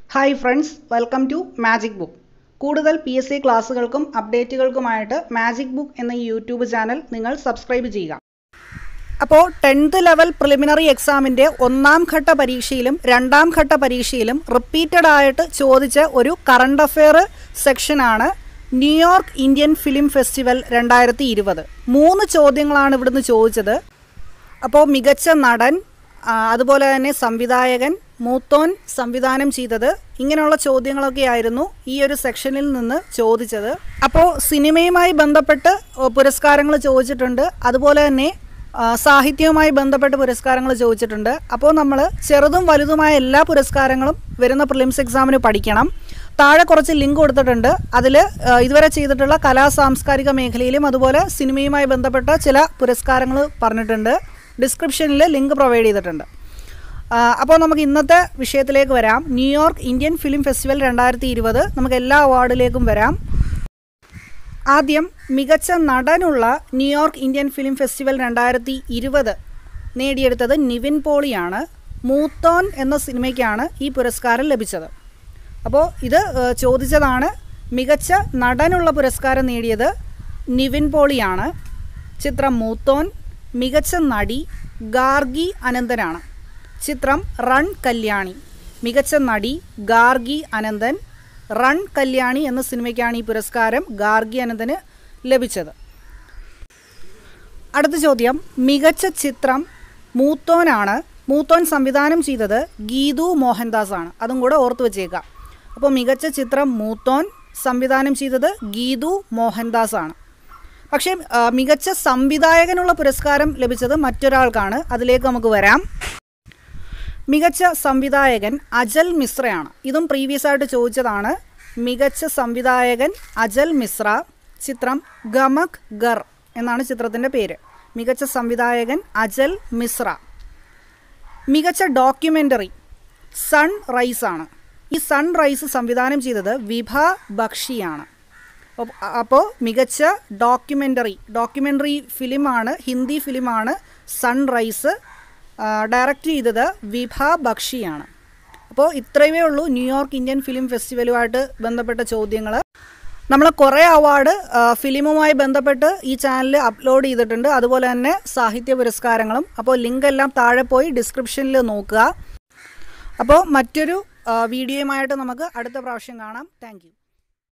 hi friends welcome to magic book കൂടുതൽ P S C ക്ലാസ്സുകൾക്കും അപ്ഡേറ്റുകൾക്കുമായിട്ട് മാജിക് ബുക്ക് എന്ന ഈ യൂട്യൂബ് ചാനൽ നിങ്ങൾ സബ്സ്ക്രൈബ് ചെയ്യുക അപ്പോൾ ടെൻത്ത് ലെവൽ പ്രിലിമിനറി എക്സാമിൻ്റെ ഒന്നാം ഘട്ട പരീക്ഷയിലും രണ്ടാം ഘട്ട പരീക്ഷയിലും റിപ്പീറ്റഡ് ആയിട്ട് ചോദിച്ച ഒരു കറണ്ട് അഫെയർ സെക്ഷനാണ് ന്യൂയോർക്ക് ഇന്ത്യൻ ഫിലിം ഫെസ്റ്റിവൽ രണ്ടായിരത്തി ഇരുപത് മൂന്ന് ചോദ്യങ്ങളാണ് ഇവിടുന്ന് ചോദിച്ചത് അപ്പോൾ മികച്ച നടൻ ആ, അതുപോലെ തന്നെ സംവിധായകൻ മൂത്തോൻ സംവിധാനം ചെയ്തത് ഇങ്ങനെയുള്ള ചോദ്യങ്ങളൊക്കെ ആയിരുന്നു ഈ ഒരു സെക്ഷനിൽ നിന്ന് ചോദിച്ചത് അപ്പോൾ സിനിമയുമായി ബന്ധപ്പെട്ട് പുരസ്കാരങ്ങൾ ചോദിച്ചിട്ടുണ്ട് അതുപോലെ തന്നെ ആ, സാഹിത്യവുമായി ബന്ധപ്പെട്ട് പുരസ്കാരങ്ങൾ ചോദിച്ചിട്ടുണ്ട് അപ്പോൾ നമ്മൾ ചെറുതും വലുതുമായ എല്ലാ പുരസ്കാരങ്ങളും വരുന്ന പ്രിലിംസ് എക്സാമിന് പഠിക്കണം താഴെ കുറച്ച് ലിങ്ക് കൊടുത്തിട്ടുണ്ട് അതിൽ ഇതുവരെ ചെയ്തിട്ടുള്ള കലാ സാംസ്കാരിക മേഖലയിലും അതുപോലെ സിനിമയുമായി ബന്ധപ്പെട്ട ചില പുരസ്കാരങ്ങൾ പറഞ്ഞിട്ടുണ്ട് ഡിസ്ക്രിപ്ഷനിൽ ലിങ്ക് പ്രൊവൈഡ് ചെയ്തിട്ടുണ്ട് ആ, അപ്പോൾ നമുക്ക് ഇന്നത്തെ വിഷയത്തിലേക്ക് വരാം ന്യൂയോർക്ക് ഇന്ത്യൻ ഫിലിം ഫെസ്റ്റിവൽ രണ്ടായിരത്തി ഇരുപത് നമുക്ക് എല്ലാ അവാർഡിലേക്കും വരാം ആദ്യം മികച്ച നടനുള്ള ന്യൂയോർക്ക് ഇന്ത്യൻ ഫിലിം ഫെസ്റ്റിവൽ രണ്ടായിരത്തി ഇരുപത് നേടിയെടുത്തത് നിവിൻ പോളിയാണ് മൂത്തോൻ എന്ന സിനിമയ്ക്കാണ് ഈ പുരസ്കാരം ലഭിച്ചത് അപ്പോൾ ഇത് ഏഹ്, ചോദിച്ചതാണ് മികച്ച നടനുള്ള പുരസ്കാരം നേടിയത് നിവിൻ പോളിയാണ് ചിത്രം മൂത്തോൻ മികച്ച നടി ഗാർഗി അനന്തനാണ് ചിത്രം റൺ കല്യാണി മികച്ച നടി ഗാർഗി അനന്തൻ റൺ കല്യാണി എന്ന സിനിമയ്ക്കാണ് ഈ പുരസ്കാരം ഗാർഗി അനന്തന് ലഭിച്ചത് അടുത്ത ചോദ്യം മികച്ച ചിത്രം മൂത്തോനാണ് മൂത്തോൻ സംവിധാനം ചെയ്തത് ഗീതു മോഹൻദാസ് ആണ് അതും കൂടെ ഓർത്ത് വെച്ചേക്കാം അപ്പോൾ മികച്ച ചിത്രം മൂത്തോൻ സംവിധാനം ചെയ്തത് ഗീതു മോഹൻദാസ് ആണ് പക്ഷേ ആ, മികച്ച സംവിധായകനുള്ള പുരസ്കാരം ലഭിച്ചത് മറ്റൊരാൾക്കാണ് അതിലേക്ക് നമുക്ക് വരാം മികച്ച സംവിധായകൻ അജൽ മിശ്രയാണ് ഇതും പ്രീവിയസ് ആയിട്ട് ചോദിച്ചതാണ് മികച്ച സംവിധായകൻ അജൽ മിശ്ര ചിത്രം ഗമക് ഗർ എന്നാണ് ചിത്രത്തിൻ്റെ പേര് മികച്ച സംവിധായകൻ അജൽ മിശ്ര മികച്ച ഡോക്യുമെൻ്ററി സൺ റൈസ് ആണ് ഈ സൺ റൈസ് സംവിധാനം ചെയ്തത് വിഭ ബക്ഷിയാണ് അപ്പോൾ മികച്ച ഡോക്യുമെൻ്ററി ഡോക്യുമെൻ്ററി ഫിലിമാണ് ഹിന്ദി ഫിലിമാണ് സൺ റൈസ് ഡയറക്റ്റ് ചെയ്തത് വിഭ ബക്ഷിയാണ് അപ്പോൾ ഇത്രയേ ഉള്ളൂ ന്യൂയോർക്ക് ഇന്ത്യൻ ഫിലിം ഫെസ്റ്റിവലുമായിട്ട് ബന്ധപ്പെട്ട ചോദ്യങ്ങൾ നമ്മൾ കുറേ അവാർഡ് ഫിലിമുമായി ബന്ധപ്പെട്ട് ഈ ചാനലിൽ അപ്ലോഡ് ചെയ്തിട്ടുണ്ട് അതുപോലെ തന്നെ സാഹിത്യ പുരസ്കാരങ്ങളും അപ്പോൾ ലിങ്ക് എല്ലാം താഴെ പോയി ഡിസ്ക്രിപ്ഷനിൽ നോക്കുക അപ്പോൾ മറ്റൊരു ആ, വീഡിയോയുമായിട്ട് നമുക്ക് അടുത്ത പ്രാവശ്യം കാണാം താങ്ക്